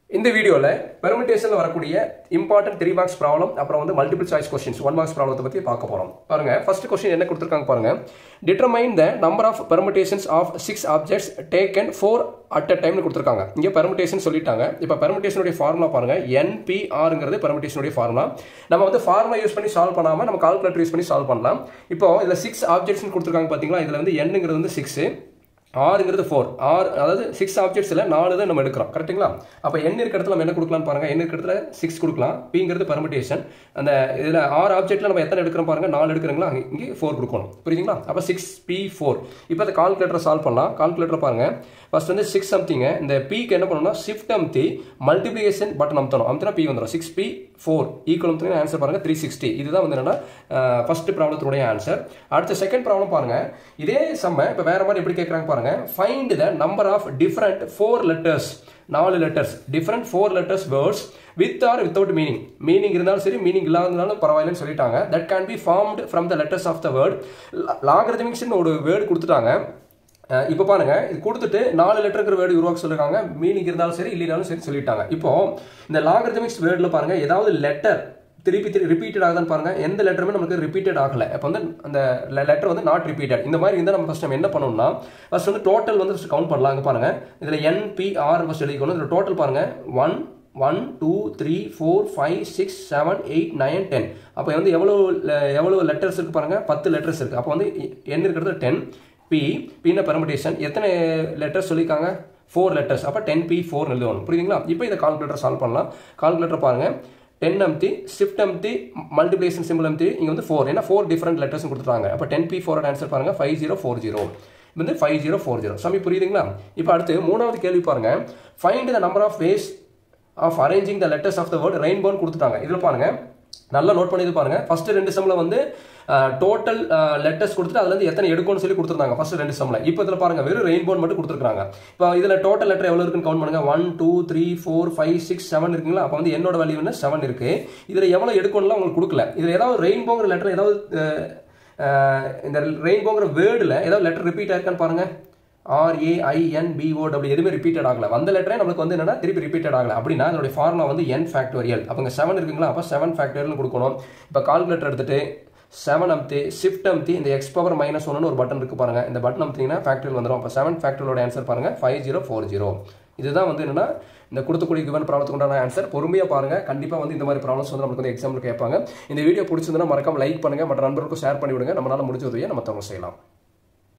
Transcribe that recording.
இந்த வீடியோவில் பெர்மிட்டேஷனில் வரக்கூடிய இம்பார்ட்டன்ட் த்ரீ மார்க்ஸ் ப்ராப்ளம் அப்புறம் வந்து multiple choice questions one marks ப்ராப்ளத்தை பற்றி பார்க்க போகிறோம் பாருங்க ஃபர்ஸ்ட் கொஸ்டின் என்ன கொடுத்துருக்காங்க பாருங்க determine the number of permutations of six objects taken four at a டைம்னு கொடுத்துருக்காங்க இங்கே பெர்மிட்டேஷன் சொல்லிட்டாங்க இப்போ பெர்மிட்டேஷனுடைய ஃபார்முலா பாருங்க என்பிஆருங்கிறது பெர்மிட்டேஷனுடைய ஃபார்முலா நம்ம வந்து ஃபார்முலா யூஸ் பண்ணி சால்வ் பண்ணாமல் நம்ம கால்குலேட்டர் யூஸ் பண்ணி சால்வ் பண்ணலாம் இப்போ இதில் சிக்ஸ் ஆப்ஜெக்ட்ஸ் கொடுத்துருக்காங்க பார்த்தீங்களா இதில் வந்து என்னங்கிறது வந்து சிக்ஸு ஆறுங்கிறது ஃபோர் ஆறு அதாவது சிக்ஸ் ஆப்ஜெக்ட்ஸில் நாலு தான் நம்ம எடுக்கிறோம் கரெக்ட்டுங்களா அப்போ என் இருக்க இடத்துல நம்ம என்ன கொடுக்கலாம் பாருங்க என் இருக்க இடத்துல சிக்ஸ் கொடுக்கலாம் பிங்கிறது பெர்மிட்டேஷன் அந்த இதில் ஆறு ஆப்ஜெக்ட்டில் நம்ம எத்தனை எடுக்கிறோம் பாருங்க நாலு எடுக்கிறீங்களா இங்கே ஃபோர் கொடுக்கணும் புரியுதுங்களா அப்போ சிக்ஸ் பி ஃபோர் இப்போ அந்த கால்குலேட்டரை சால்வ் பண்ணலாம் கால்குலேட்டர் பாருங்க ஃபர்ஸ்ட் வந்து சிக்ஸ் சம்திங்க இந்த பிக்கு என்ன பண்ணணும்னா ஷிஃப்ட் அமுத்தி மல்டிபிகேஷன் பட்டன் அமுத்தணும் அமுத்தினா பி வந்துடும் சிக்ஸ் பி ஃபோர் ஈக்குவல் அமுத்தினா ஆன்சர் பாருங்க த்ரீ சிக்ஸ்டி இதுதான் வந்து என்னன்னா ஃபர்ஸ்ட் ப்ராப்ளத்துடைய ஆன்சர் அடுத்த செகண்ட் ப்ராப்ளம் பாருங்க இதே செம்ம இப்போ வேற மாதிரி எப்படி கேட்குறாங்க பாருங்க find the number of different four letters நாலு letters different four letters words with or without meaning meaning இருந்தாலும் சரி மீனிங் இல்லாதனாலும் பரவாயில்லன்னு சொல்லிட்டாங்க that can be formed from the letters of the word லாகரதமிக்ஸ்னு ஒரு வேர்டு கொடுத்துட்டாங்க இப்போ பாருங்க இது கொடுத்துட்டு நாலு லெட்டருங்கிற வேர்டு உருவாக்க சொல்லிருக்காங்க மீனிங் இருந்தாலும் சரி இல்லைனாலும் சரி சொல்லிட்டாங்க இப்போ இந்த லாகரதமிக்ஸ் வேர்டில் பாருங்க ஏதாவது லெட்டர் திருப்பி திருப்பி ரிப்பீட்டட் ஆகுதான்னு பாருங்க எந்த லெட்டருமே நமக்கு ரிப்பீட்டட் ஆகல இப்போ வந்து அந்த லெட்டர் வந்து நாட் ரிப்பீட்டட் இந்த மாதிரி இருந்தால் நம்ம ஃபர்ஸ்ட் நம்ம என்ன பண்ணணும்னா ஃபர்ஸ்ட் வந்து டோட்டல் வந்து கவுண்ட் பண்ணலாம் அங்கே பாருங்க இதில் என்பிஆர் ஃபர்ஸ்ட் எழுதிக்கணும் இதில் டோட்டல் பாருங்க one one two three four five six seven eight nine ten அப்போ வந்து எவ்வளோ எவ்வளோ லெட்டர்ஸ் இருக்கு பாருங்க பத்து லெட்டர்ஸ் இருக்கு அப்போ வந்து என்ன இருக்கிறது டென் பி பின்ன பெர்மிட்டேஷன் எத்தனை லெட்டர்ஸ் சொல்லியிருக்காங்க ஃபோர் லெட்டர்ஸ் அப்போ டென் பி ஃபோர் எழுதணும் புரியுதுங்களா இப்போ இதை கால்குலேட்டர் சால்வ் பண்ணலாம் கால்குலேட்டர் பாருங்க டென் அம்தி ஷிஃப்ட் அம்தி மல்டிபிளேஷன் சிம்பிள் அம்தி இங்கே வந்து ஃபோர் ஏன்னா ஃபோர் டிஃப்ரெண்ட் லெட்டர்ஸ் கொடுத்துருக்காங்க அப்போ டென் பி ஃபோரோட ஆன்சர் பாருங்க ஃபைவ் ஜீரோ ஃபோர் ஜீரோ வந்து ஃபைவ் ஜீரோ ஃபோர் ஜீரோ சாமி புரியுதுங்களா இப்போ அடுத்து மூணாவது கேள்வி பாருங்க find the number of ways of arranging the letters of the word ரெயின்போன் கொடுத்துட்டாங்க இதில் பாருங்க நல்லா நோட் பண்ணி பாருங்க ஃபர்ஸ்ட் ரெண்டு செம்மில் வந்து டோட்டல் லெட்டர்ஸ் கொடுத்துட்டு அதுல இருந்து எத்தனை எடுக்கும்னு சொல்லி கொடுத்துருந்தாங்க ஃபர்ஸ்ட் ரெண்டு செம்ல இப்போ இதில் பாருங்க வெறும் ரெயின்போன் மட்டும் கொடுத்துருக்காங்க இப்போ இதில் டோட்டல் லெட்டர் எவ்வளோ இருக்குன்னு கவுண்ட் பண்ணுங்க one two three four five six seven இருக்குங்களா அப்போ வந்து என்னோட வேல்யூ வந்து செவன் இருக்கு இதில் எவ்வளோ எடுக்கணும்லாம் உங்களுக்கு கொடுக்கல இதில் ஏதாவது ரெயின்போங்கிற லெட்டர் ஏதாவது இந்த ரெயின்போங்கிற வேர்டில் ஏதாவது லெட்டர் ரிப்பீட் ஆயிருக்கான்னு பாருங்க ஆர்ஏஐஎன் பிஓ டபிள்யூ எதுவுமே ரிப்பீட்டட் ஆகல வந்த லெட்டரே நம்மளுக்கு வந்து என்னன்னா திருப்பி ரிப்பீட்டட் ஆகல அப்படின்னா அதனுடைய ஃபார்முலா வந்து என் ஃபேக்டோரியல் அப்போ செவன் இருக்குங்களா அப்போ செவன் ஃபேக்டோரியல் கொடுக்கணும் இப்போ கால்குலேட்டர் எடுத்துட்டு செவன் அம்தி ஷிஃப்ட் அம்தி இந்த எக்ஸ் பவர் மைனஸ் ஒன்னு ஒரு பட்டன் இருக்கு பாருங்க இந்த பட்டன் அம்த்திங்கன்னா ஃபேக்டரியல் வந்துடும் அப்போ செவன் ஃபேக்டரியலோட ஆன்சர் பாருங்க ஃபைவ் ஜீரோ ஃபோர் ஜீரோ இதுதான் வந்து என்னன்னா இந்த கொடுத்தக்கூடிய கிவன் ப்ராப்ளத்துக்கு உண்டான ஆன்சர் பொறுமையாக பாருங்க கண்டிப்பாக வந்து இந்த மாதிரி ப்ராப்ளம்ஸ் வந்து நமக்கு வந்து எக்ஸாம்பிள் கேட்பாங்க இந்த வீடியோ பிடிச்சிருந்தா மறக்காம லைக் பண்ணுங்க மற்ற நண்பர்களுக்கும் ஷேர் பண்ணி விடுங்க நம்மளால முடிஞ்ச உதவியை நம்ம தவறு செய்யலாம்